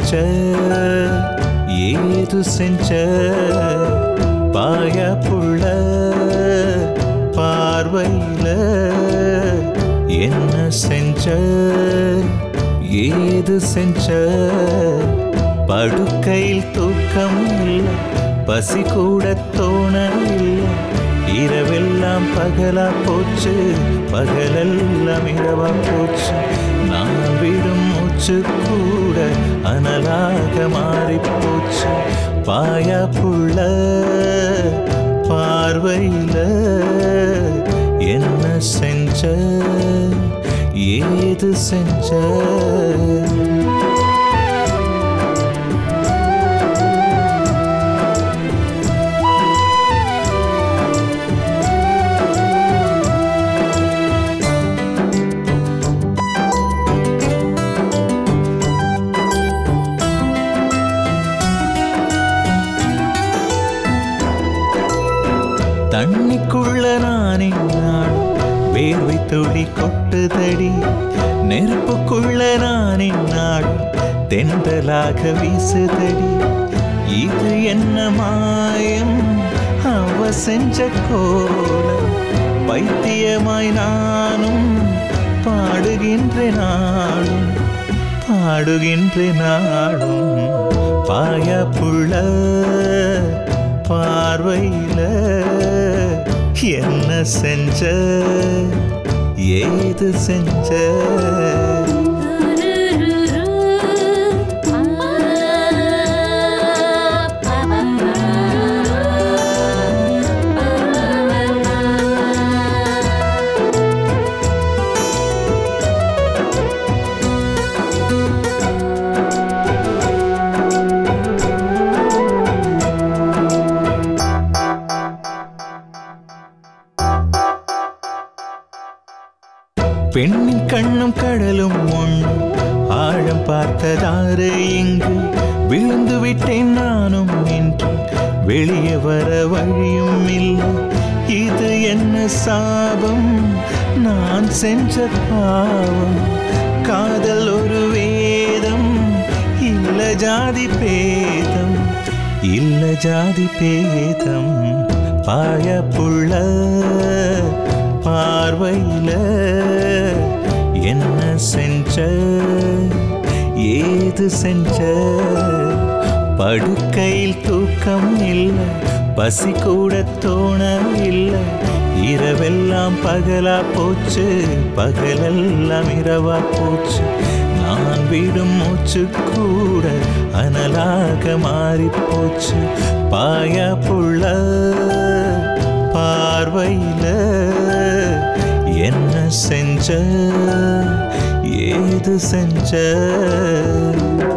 செஞ்ச ஏது செஞ்ச பாய புள்ள பார்வையில என்ன செஞ்ச ஏது செஞ்ச படுக்கையில் தூக்கம் இல்லை பசி கூட தோணவில்லை இரவெல்லாம் பகலா போச்சு பகலெல்லாம் இரவா போச்சு நான் விடும் மூச்சு கூட அனலாக மாறி போச்சு பாயா புள்ள பார்வையில என்ன செஞ்ச ஏது செஞ்ச தண்ணிக்குள்ள நானே நாடும் வேர்வை துளி கொட்டுதடி நெருப்புக்குள்ள நானே நாடும் தென்றலாக வீசுதடி இது என்ன மாயம் அவ செஞ்ச கோலம் பைத்தியமாய் நானும் பாடுகின்ற நாடும் பாடுகின்ற நாடும் பாய புள்ள பார்வையில என்ன செஞ்ச ஏது செஞ்ச பெண்ணின் கண்ணும் கடலும் ஒன்று ஆழம் பார்த்ததாறு இங்கு விழுந்து விட்டேன் நானும் என்று வெளியே வர வழியும் இல்லை இது என்ன சாபம் நான் செஞ்ச பாவம் காதல் ஒரு வேதம் இல்ல ஜாதி பேதம் இல்ல ஜாதி பேதம் பாய புள்ள பார்வையில என்ன செஞ்ச ஏது செஞ்ச படுக்கையில் தூக்கம் இல்லை பசி கூட தோணவில்லை இரவெல்லாம் பகலா போச்சு பகலெல்லாம் இரவா போச்சு நான் விடும் மூச்சு கூட அனலாக மாறி போச்சு பாய புள்ள பார்வையில என்ன செஞ்ச ஏது செஞ்ச